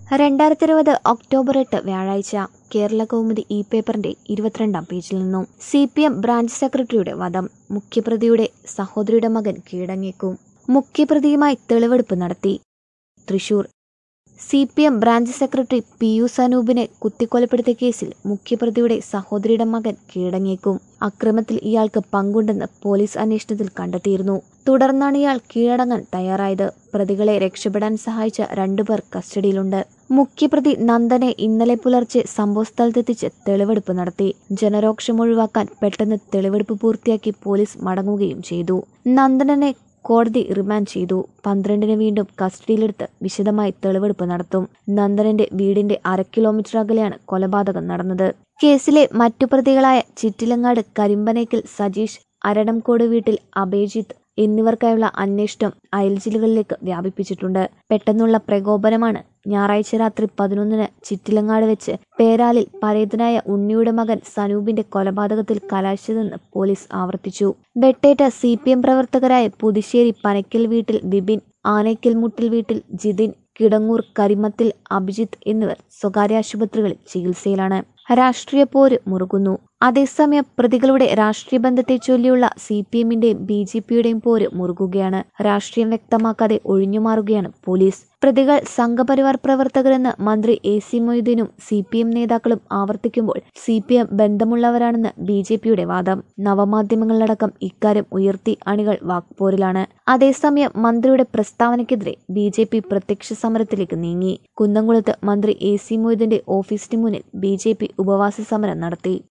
രണ്ടായിരത്തി ഇരുപത് ഒക്ടോബർ എട്ട് വ്യാഴാഴ്ച കേരള കൗമുദി ഇ പേപ്പറിന്റെ ഇരുപത്തിരണ്ടാം പേജിൽ നിന്നും സി പി എം ബ്രാഞ്ച് സെക്രട്ടറിയുടെ വധം മുഖ്യപ്രതിയുടെ സഹോദരിയുടെ മകൻ കീഴടങ്ങിയേക്കും മുഖ്യപ്രതിയുമായി തെളിവെടുപ്പ് നടത്തി Thrissur C P M branch secretary P U സനൂപിനെ കുത്തിക്കൊലപ്പെടുത്തിയ കേസിൽ മുഖ്യപ്രതിയുടെ സഹോദരിയുടെ മകൻ കീഴടങ്ങിയേക്കും അക്രമത്തിൽ ഇയാൾക്ക് പങ്കുണ്ടെന്ന് പോലീസ് അന്വേഷണത്തിൽ കണ്ടെത്തിയിരുന്നു തുടർന്നാണ് ഇയാൾ കീഴടങ്ങാൻ തയ്യാറായത് പ്രതികളെ രക്ഷപ്പെടാൻ സഹായിച്ച രണ്ടുപേർ കസ്റ്റഡിയിലുണ്ട് മുഖ്യപ്രതി നന്ദനെ ഇന്നലെ പുലർച്ചെ സംഭവസ്ഥലത്തെത്തിച്ച് തെളിവെടുപ്പ് നടത്തി ജനരോക്ഷം ഒഴിവാക്കാൻ പെട്ടെന്ന് തെളിവെടുപ്പ് പൂർത്തിയാക്കി പോലീസ് മടങ്ങുകയും ചെയ്തു നന്ദനെ കോടതി റിമാൻഡ് ചെയ്തു പന്ത്രണ്ടിന് വീണ്ടും കസ്റ്റഡിയിലെടുത്ത് വിശദമായി തെളിവെടുപ്പ് നടത്തും നന്ദനന്റെ വീടിന്റെ അര കിലോമീറ്റർ അകലെയാണ് കൊലപാതകം നടന്നത് കേസിലെ മറ്റു പ്രതികളായ ചിറ്റിലങ്ങാട് കരിമ്പനയ്ക്കൽ സജീഷ് അരടംകോട് വീട്ടിൽ അഭിജിത്ത് എന്നിവർക്കായുള്ള അന്വേഷണം അയൽ ജില്ലകളിലേക്ക് വ്യാപിപ്പിച്ചിട്ടുണ്ട് പെട്ടെന്നുള്ള പ്രകോപനമാണ് ഞായറാഴ്ച രാത്രി പതിനൊന്നിന് ചിറ്റിലങ്ങാട് വെച്ച് പേരാലിൽ പരേതനായ ഉണ്ണിയുടെ മകൻ സനൂപിന്റെ കൊലപാതകത്തിൽ കലാശിച്ചതെന്ന് പോലീസ് ആവർത്തിച്ചു വെട്ടേറ്റ സി പി എം പ്രവർത്തകരായ പുതുശ്ശേരി പനയ്ക്കൽ വീട്ടിൽ ബിബിൻ ആനയ്ക്കൽ മുട്ടിൽ വീട്ടിൽ ജിതിൻ കിടങ്ങൂർ കരിമത്തിൽ അഭിജിത്ത് എന്നിവർ സ്വകാര്യ ആശുപത്രികളിൽ ചികിത്സയിലാണ് രാഷ്ട്രീയ പോര് മുറുകുന്നു അതേസമയം പ്രതികളുടെ രാഷ്ട്രീയ ബന്ധത്തെ ചൊല്ലിയുള്ള സി പി എമ്മിന്റെയും ബി ജെ പിയുടെയും പോര് മുറുകുകയാണ് രാഷ്ട്രീയം വ്യക്തമാക്കാതെ ഒഴിഞ്ഞുമാറുകയാണ് പോലീസ് പ്രതികൾ സംഘപരിവാർ പ്രവർത്തകരെന്ന് മന്ത്രി എ സി മൊയ്തീനും സി പി എം നേതാക്കളും ആവർത്തിക്കുമ്പോൾ സി പി എം ബന്ധമുള്ളവരാണെന്ന് ബി ജെ പിയുടെ വാദം നവമാധ്യമങ്ങളിലടക്കം ഇക്കാര്യം ഉയർത്തി അണികൾ വാക്പോരിലാണ് അതേസമയം മന്ത്രിയുടെ പ്രസ്താവനയ്ക്കെതിരെ ബി ജെ പി പ്രത്യക്ഷ സമരത്തിലേക്ക് നീങ്ങി കുന്നംകുളത്ത് മന്ത്രി എ സി മൊയ്തീന്റെ ഓഫീസിന് മുന്നിൽ ബി ജെ പി ഉപവാസ സമരം നടത്തി